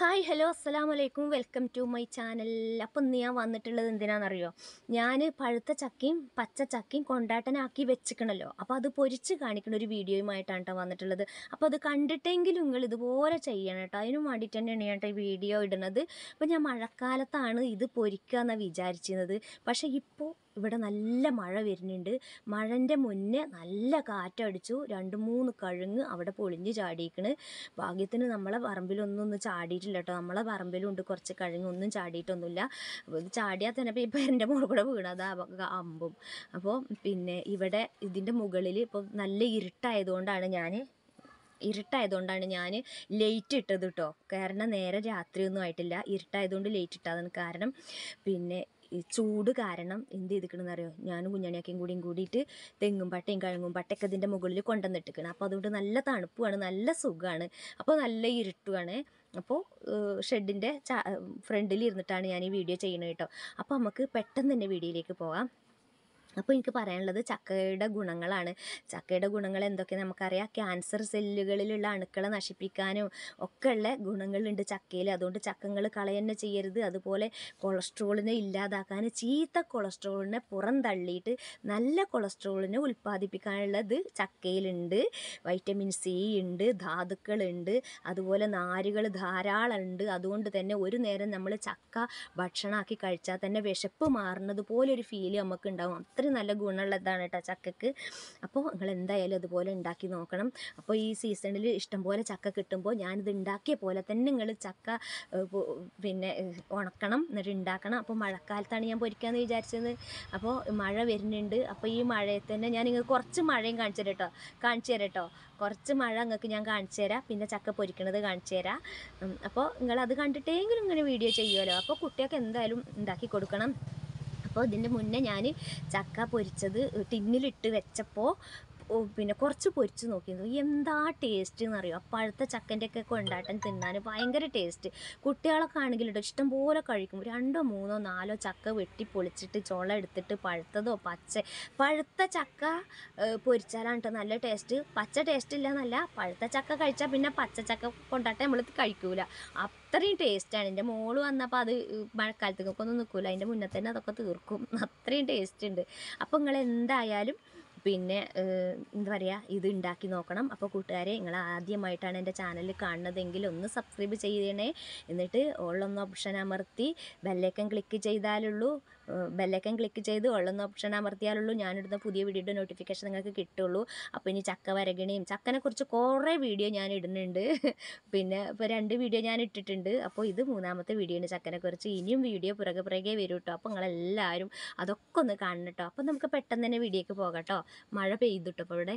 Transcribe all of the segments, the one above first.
hi hello അസ്സലാം വലൈക്കും welcome to my channel അപ്പം ഇന്ന് ഞാൻ വന്നിട്ടുള്ളത് എന്തിനാണെന്നറിയോ ഞാൻ പഴുത്ത ചക്കയും പച്ച ചക്കയും കൊണ്ടാട്ടനാക്കി വെച്ചിക്കണല്ലോ അപ്പോൾ അത് പൊരിച്ച് കാണിക്കുന്ന ഒരു വീഡിയോയുമായിട്ടാണ് കേട്ടോ വന്നിട്ടുള്ളത് അപ്പോൾ അത് കണ്ടിട്ടെങ്കിലും നിങ്ങൾ ഇതുപോലെ ചെയ്യണം കേട്ടോ അതിനും വേണ്ടിയിട്ട് തന്നെയാണ് ഞാൻ കേട്ടോ ഈ വീഡിയോ ഇടുന്നത് അപ്പോൾ ഞാൻ മഴക്കാലത്താണ് ഇത് പൊരിക്കുക എന്നാണ് വിചാരിച്ചിരുന്നത് പക്ഷേ ഇപ്പോൾ ഇവിടെ നല്ല മഴ വരുന്നുണ്ട് മഴൻ്റെ മുന്നേ നല്ല കാറ്റടിച്ചു രണ്ട് മൂന്ന് കഴുങ്ങ് അവിടെ പൊളിഞ്ഞ് ചാടിയിക്കണ് ഭാഗ്യത്തിന് നമ്മളെ പറമ്പിലൊന്നും ഒന്ന് ചാടിയിട്ടില്ല കേട്ടോ നമ്മളെ പറമ്പിലും ഉണ്ട് കുറച്ച് കഴുങ്ങ് ഒന്നും ചാടിയിട്ടൊന്നുമില്ല അപ്പോൾ ഇത് ചാടിയാൽ തന്നെ ഇപ്പോൾ ഇപ്പം എൻ്റെ മുകളിൽ കൂടെ വീണത് അമ്പും അപ്പോൾ പിന്നെ ഇവിടെ ഇതിൻ്റെ മുകളിൽ ഇപ്പോൾ നല്ല ഇരുട്ടായതുകൊണ്ടാണ് ഞാൻ ഇരുട്ടായതുകൊണ്ടാണ് ഞാൻ ലേറ്റ് ഇട്ടത് കേട്ടോ കാരണം നേരെ രാത്രിയൊന്നും ആയിട്ടില്ല ഇരുട്ടായതുകൊണ്ട് ലേറ്റ് ഇട്ടതാണ് കാരണം പിന്നെ ഈ ചൂട് കാരണം എന്ത് ചെയ്തിക്കണമെന്ന് അറിയോ ഞാനും കുഞ്ഞാണിയാക്കിയും കൂടിയും കൂടിയിട്ട് തെങ്ങും പട്ടയും കഴുങ്ങും പട്ടയൊക്കെ ഇതിൻ്റെ മുകളിൽ കൊണ്ടുവന്നിട്ടിക്കണം അപ്പോൾ അതുകൊണ്ട് നല്ല തണുപ്പുമാണ് നല്ല സുഖമാണ് അപ്പോൾ നല്ല ഇരുട്ടുമാണ് അപ്പോൾ ഷെഡിൻ്റെ ചാ ഫ്രണ്ടിൽ ഇരുന്നിട്ടാണ് ഞാൻ ഈ വീഡിയോ ചെയ്യുന്നത് കേട്ടോ അപ്പോൾ നമുക്ക് പെട്ടെന്ന് തന്നെ വീഡിയോയിലേക്ക് പോകാം അപ്പോൾ എനിക്ക് പറയാനുള്ളത് ചക്കയുടെ ഗുണങ്ങളാണ് ചക്കയുടെ ഗുണങ്ങൾ എന്തൊക്കെ നമുക്കറിയാം ക്യാൻസർ സെല്ലുകളിലുള്ള അണുക്കളെ നശിപ്പിക്കാനും ഒക്കെ ഉള്ള ഗുണങ്ങളുണ്ട് ചക്കയിൽ അതുകൊണ്ട് ചക്കങ്ങൾ കളയന്നെ ചെയ്യരുത് അതുപോലെ കൊളസ്ട്രോളിനെ ഇല്ലാതാക്കാൻ ചീത്ത കൊളസ്ട്രോളിനെ പുറന്തള്ളിയിട്ട് നല്ല കൊളസ്ട്രോളിനെ ഉൽപ്പാദിപ്പിക്കാനുള്ളത് ചക്കയിലുണ്ട് വൈറ്റമിൻ സി ഉണ്ട് ധാതുക്കളുണ്ട് അതുപോലെ നാരുകൾ ധാരാളം ഉണ്ട് അതുകൊണ്ട് തന്നെ ഒരു നേരം നമ്മൾ ചക്ക ഭക്ഷണമാക്കി കഴിച്ചാൽ തന്നെ വിശപ്പ് മാറുന്നത് പോലെ ഒരു ഫീൽ നമുക്ക് ഉണ്ടാവും അത്രയും നല്ല ഗുണമുള്ളതാണ് കേട്ടോ ചക്കക്ക് അപ്പോൾ നിങ്ങൾ എന്തായാലും അതുപോലെ ഉണ്ടാക്കി നോക്കണം അപ്പോൾ ഈ സീസണിൽ ഇഷ്ടംപോലെ ചക്ക കിട്ടുമ്പോൾ ഞാനിത് ഉണ്ടാക്കിയ പോലെ തന്നെ നിങ്ങൾ ചക്ക ഏഹ്, പൊ- പിന്നെ ഏഹ്, ഉണക്കണം എന്നിട്ട് ഉണ്ടാക്കണം അപ്പോൾ മഴക്കാലത്താണ് ഞാൻ പൊരിക്കാമെന്ന് വിചാരിച്ചത് അപ്പോൾ മഴ വരുന്നുണ്ട് അപ്പോൾ ഈ മഴയത്ത് തന്നെ ഞാൻ നിങ്ങൾക്ക് കുറച്ച് മഴയും കാണിച്ചു തരാം കേട്ടോ കാണിച്ചു തരാം കേട്ടോ കുറച്ച് മഴ നിങ്ങൾക്ക് ഞാൻ കാണിച്ചു തരാം പിന്നെ ചക്ക പൊരിക്കണത് കാണിച്ചു തരാം ഉം, അപ്പോൾ നിങ്ങൾ അത് കണ്ടിട്ടെങ്കിലും ഇങ്ങനെ വീഡിയോ ചെയ്യുമല്ലോ അപ്പോൾ കുട്ടികൾക്ക് എന്തായാലും ഉണ്ടാക്കി കൊടുക്കണം അപ്പോൾ ഇതിൻ്റെ മുന്നേ ഞാൻ ചക്ക പൊരിച്ചത് ടിന്നിലിട്ട് വെച്ചപ്പോൾ ഓ, പിന്നെ കുറച്ച് പൊരിച്ച് നോക്കിയിരുന്നു എന്താ ടേസ്റ്റ് എന്നറിയോ പഴുത്ത ചക്കൻ്റെ ഒക്കെ കൊണ്ടാട്ടം തിന്നാൻ ഭയങ്കര ടേസ്റ്റ് കുട്ടികളൊക്കെ ആണെങ്കിൽ കേട്ടോ ഇഷ്ടം പോലെ കഴിക്കും രണ്ടോ മൂന്നോ നാലോ ചക്ക വെട്ടി പൊളിച്ചിട്ട് ചുള എടുത്തിട്ട് പഴുത്തതോ പച്ച പഴുത്ത ചക്ക ഏഹ്, പൊരിച്ചാലാണ് കേട്ടോ നല്ല ടേസ്റ്റ് പച്ച ടേസ്റ്റ് ഇല്ല എന്നല്ല പഴുത്ത ചക്ക കഴിച്ചാൽ പിന്നെ പച്ച ചക്ക കൊണ്ടാട്ടം നമ്മൾ കഴിക്കൂല അത്രയും ടേസ്റ്റാണ് എൻ്റെ മോള് വന്നപ്പോൾ അത് മഴക്കാലത്തേക്കൊക്കെ ഒന്നും നിൽക്കില്ല അതിൻ്റെ മുന്നേ തന്നെ അതൊക്കെ തീർക്കും അത്രയും ടേസ്റ്റ് ഉണ്ട് അപ്പോൾ നിങ്ങൾ എന്തായാലും പിന്നെ ഏഹ്, എന്താ പറയുക ഇത് ഉണ്ടാക്കി നോക്കണം അപ്പോൾ കൂട്ടുകാരെ നിങ്ങൾ ആദ്യമായിട്ടാണ് എൻ്റെ ചാനൽ കാണുന്നതെങ്കിൽ ഒന്ന് സബ്സ്ക്രൈബ് ചെയ്യണേ എന്നിട്ട് ഓളൊന്ന് ഓപ്ഷൻ അമർത്തി ബെല്ലൈക്കൻ ക്ലിക്ക് ചെയ്താലുള്ളൂ ബെല്ലൈക്കൻ ക്ലിക്ക് ചെയ്ത് ഓളൊന്ന് ഓപ്ഷൻ അമർത്തിയാലുള്ളൂ ഞാനിടുന്ന പുതിയ വീഡിയോയുടെ നോട്ടിഫിക്കേഷൻ നിങ്ങൾക്ക് കിട്ടുള്ളൂ അപ്പോൾ ഇനി ചക്ക വരകണയും ചക്കനെ കുറിച്ച് കുറേ വീഡിയോ ഞാൻ ഇടുന്നുണ്ട് പിന്നെ ഇപ്പോൾ രണ്ട് വീഡിയോ ഞാൻ ഇട്ടിട്ടുണ്ട് അപ്പോൾ ഇത് മൂന്നാമത്തെ വീഡിയോ ആണ് ചക്കനെ കുറിച്ച് ഇനിയും വീഡിയോ പുറകെ പുറകെ വരും കേട്ടോ അപ്പോൾ നിങ്ങളെല്ലാവരും അതൊക്കെ ഒന്ന് കാണണം കേട്ടോ അപ്പോൾ നമുക്ക് പെട്ടെന്ന് തന്നെ വീഡിയോക്ക് പോകാം കേട്ടോ മഴ പെയ്തിട്ടോ അപ്പോൾ ഇവിടെ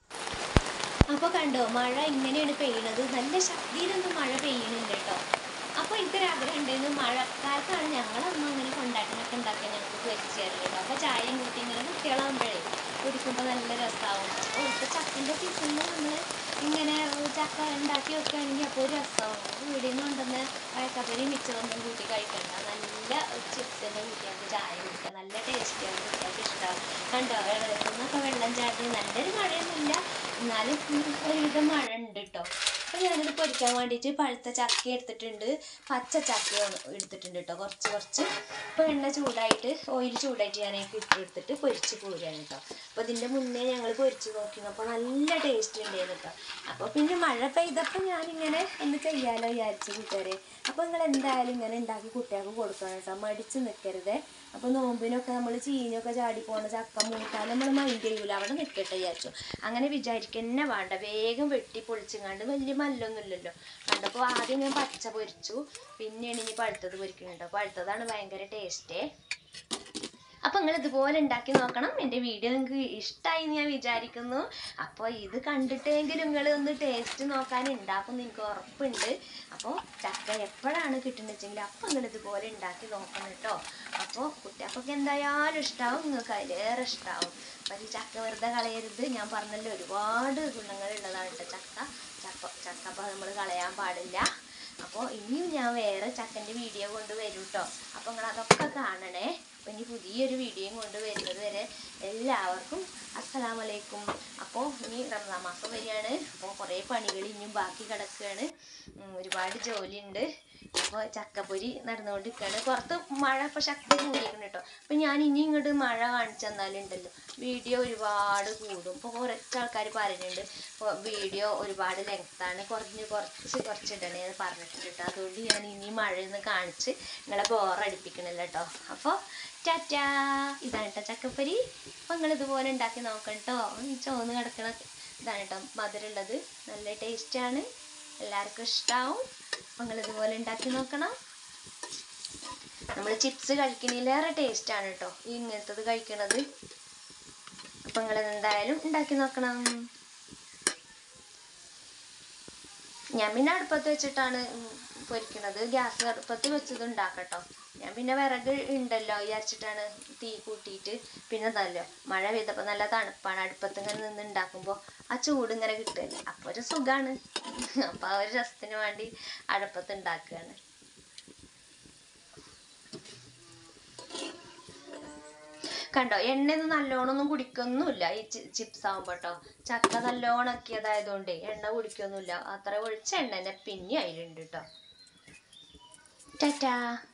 അപ്പോൾ കണ്ടോ മഴ ഇങ്ങനെയാണ് പെയ്യുന്നത് നല്ല ശക്തിയിലൊന്നും മഴ പെയ്യുന്നുണ്ട് കേട്ടോ അപ്പോൾ എനിക്കൊരാഗ്രഹം ഉണ്ടായിരുന്നു മഴക്കാലത്താണ് ഞങ്ങളൊന്നും അങ്ങനെ കൊണ്ടാട്ടനൊക്കെ ഉണ്ടാക്കാൻ ഞങ്ങൾക്ക് പൊരിച്ചു തരുന്നത് അപ്പോൾ ചായയും കൂട്ടി ഇങ്ങനെ കുട്ടികളാകുമ്പോഴേ കുടിക്കുമ്പോൾ നല്ല രസമാവും അപ്പോൾ ഇപ്പോൾ ചക്കൻ്റെ സീസണിൽ നമ്മൾ ഇങ്ങനെ ചക്ക ഉണ്ടാക്കി വെക്കുകയാണെങ്കിൽ അപ്പോൾ ഒരു രസമാവും വീടിൽ നിന്ന് കൊണ്ടുവന്ന് വഴക്കപ്പരി മിച്ചറൊന്നും കൂട്ടി കഴിക്കണ്ട നല്ല ചിപ്സിൻ്റെ കൂട്ടിയാൽ ചായ കുടിക്കുക നല്ല ടേസ്റ്റിയാണ് കുട്ടികൾക്ക് ഇഷ്ടമാവും കണ്ടോ വെള്ളത്തിന്നൊക്കെ വെള്ളം ചാടി നല്ലൊരു മഴയൊന്നുമില്ല എന്നാലും ഒരുവിധം മഴ ഉണ്ട് കേട്ടോ അപ്പോൾ ഞാനിത് പൊരിക്കാൻ വേണ്ടിയിട്ട് പഴുത്ത ചക്ക എടുത്തിട്ടുണ്ട് പച്ച ചക്ക എടുത്തിട്ടുണ്ട് കേട്ടോ കുറച്ച് കുറച്ച് ഇപ്പോൾ എണ്ണ ചൂടായിട്ട് ഓയിൽ ചൂടായിട്ട് ഞാൻ ഇട്ടെടുത്തിട്ട് പൊരിച്ച് പോരുകയാണ് കേട്ടോ അപ്പോൾ ഇതിൻ്റെ മുന്നേ ഞങ്ങൾ പൊരിച്ച് നോക്കി അപ്പോൾ നല്ല ടേസ്റ്റ് ഉണ്ടായിരുന്നു കേട്ടോ അപ്പോൾ പിന്നെ മഴ പെയ്തപ്പോൾ ഞാനിങ്ങനെ ഒന്ന് ചെയ്യാലോ വിചാരിച്ചു കൂട്ടുകാരെ അപ്പോൾ നിങ്ങൾ എന്തായാലും ഇങ്ങനെ ഉണ്ടാക്കി കുട്ടികൾക്ക് കൊടുക്കണം കേട്ടോ മടിച്ച് നിൽക്കരുത് അപ്പോൾ നോമ്പിനൊക്കെ നമ്മൾ ചീഞ്ഞൊക്കെ ചാടി പോണ ചക്ക മൂട്ടാൽ നമ്മൾ മൈൻഡ് ചെയ്യൂല അവിടെ നിൽക്കട്ടെ വിചാരിച്ചു അങ്ങനെ വിചാരിക്കന്നെ വേണ്ട വേഗം വെട്ടി പൊളിച്ചുങ്ങാണ്ട് വലിയ മല്ലൊന്നുമില്ലല്ലോ കണ്ടപ്പോൾ ആദ്യം ഞാൻ പച്ച പൊരിച്ചു പിന്നെയാണ് ഇനി പഴുത്തത് പൊരിക്കുന്നുണ്ടോ പഴുത്തതാണ് ഭയങ്കര ടേസ്റ്റേ അപ്പോൾ നിങ്ങൾ ഇതുപോലെ ഉണ്ടാക്കി നോക്കണം എൻ്റെ വീഡിയോ നിങ്ങൾക്ക് ഇഷ്ടമായി എന്ന് ഞാൻ വിചാരിക്കുന്നു അപ്പോൾ ഇത് കണ്ടിട്ടെങ്കിലും നിങ്ങൾ ഒന്ന് ടേസ്റ്റ് നോക്കാൻ ഉണ്ടാക്കും എനിക്ക് ഉറപ്പുണ്ട് അപ്പോൾ ചക്ക എപ്പോഴാണ് കിട്ടുന്നത് വെച്ചെങ്കിൽ അപ്പോൾ നിങ്ങൾ ഇതുപോലെ ഉണ്ടാക്കി നോക്കണം കേട്ടോ അപ്പോൾ കുട്ടികൾക്കൊക്കെ എന്തായാലും ഇഷ്ടമാവും നിങ്ങൾക്ക് അതിലേറെ ഇഷ്ടമാവും അപ്പോൾ ഈ ചക്ക വെറുതെ കളയരുത് ഞാൻ പറഞ്ഞല്ലോ ഒരുപാട് ഗുണങ്ങളുള്ളതാണ് കേട്ടോ ചക്ക ചക്ക ചക്ക അപ്പോൾ നമ്മൾ കളയാൻ പാടില്ല അപ്പോൾ ഇനിയും ഞാൻ വേറെ ചക്കൻ്റെ വീഡിയോ കൊണ്ട് വരും കേട്ടോ അപ്പോൾ നിങ്ങൾ അതൊക്കെ കാണണേ അപ്പോൾ ഇനി പുതിയൊരു വീഡിയോയും കൊണ്ട് വരുന്നത് വരെ എല്ലാവർക്കും അസ്സലാമലൈക്കും അപ്പോൾ ഇനി റമദാൻ മാസം വരികയാണ് അപ്പോൾ കുറേ പണികൾ ഇനിയും ബാക്കി കിടക്കുകയാണ് ഉം, ഒരുപാട് ജോലിയുണ്ട് അപ്പോൾ ചക്കപ്പൊരി നടന്നുകൊണ്ടിരിക്കുകയാണ് പുറത്ത് മഴ ഇപ്പോൾ ശക്തി കൂടിയിരിക്കണം കേട്ടോ അപ്പം ഞാൻ ഇനി ഇങ്ങോട്ട് മഴ കാണിച്ചു തന്നാലുണ്ടല്ലോ വീഡിയോ ഒരുപാട് കൂടും ഇപ്പോൾ കുറച്ച് ആൾക്കാർ പറയുന്നുണ്ട് ഇപ്പോൾ വീഡിയോ ഒരുപാട് ലെങ്ത്താണ് കുറഞ്ഞ് കുറച്ച് കുറച്ചിടണേ എന്ന് പറഞ്ഞിട്ടുണ്ട് കേട്ടോ അതുകൊണ്ട് ഞാൻ ഇനി മഴയൊന്ന് കാണിച്ച് നിങ്ങളെ ബോറടിപ്പിക്കണില്ല കേട്ടോ അപ്പോൾ ടാറ്റാ ഇതാണ് കേട്ടോ ചക്കപ്പൊരി അപ്പോൾ നിങ്ങൾ ഇതുപോലെ ഉണ്ടാക്കി നോക്കണം കേട്ടോ ഈ ചോന്ന് കിടക്കണ ഇതാണ് കേട്ടോ മധുരമുള്ളത് നല്ല ടേസ്റ്റാണ് എല്ലാവർക്കും ഇഷ്ടമാവും അപ്പോൾ നിങ്ങൾ ഇതുപോലെ ഉണ്ടാക്കി നോക്കണം നമ്മൾ ചിപ്സ് കഴിക്കണതിലേറെ ടേസ്റ്റാണ് കേട്ടോ ഈ ഇങ്ങനത്തത് കഴിക്കണത് അപ്പം നിങ്ങൾ എന്തായാലും ഉണ്ടാക്കി നോക്കണം ഞാൻ പിന്നെ അടുപ്പത്ത് വെച്ചിട്ടാണ് ഉം പൊരിക്കണത് ഗ്യാസ് അടുപ്പത്ത് വെച്ചത് ഉണ്ടാക്കട്ടോ ഞാൻ പിന്നെ വിറക് ഉണ്ടല്ലോ വിചാരിച്ചിട്ടാണ് തീ കൂട്ടിയിട്ട് പിന്നെ നല്ലോ മഴ പെയ്തപ്പോൾ നല്ല തണുപ്പാണ് അടുപ്പത്ത് ഇങ്ങനെ നിന്ന് ഉണ്ടാക്കുമ്പോൾ ആ ചൂട് ഇങ്ങനെ കിട്ടുമല്ലേ അപ്പോൾ ഒരു സുഖമാണ് അപ്പോൾ ആ ഒരു രസത്തിന് വേണ്ടി അടുപ്പത്ത് ഉണ്ടാക്കുകയാണ് കണ്ടോ എണ്ണയൊന്നും നല്ലോണം ഒന്നും കുടിക്കൊന്നുമില്ല ഈ ചിപ്സ് ആകുമ്പോൾ കേട്ടോ ചക്ക നല്ലോണം ആക്കിയതായതുകൊണ്ട് എണ്ണ കുടിക്കൊന്നുമില്ല അത്ര ഒഴിച്ച എണ്ണ തന്നെ പിന്നെ അതിലുണ്ട് കേട്ടോ ടാറ്റാ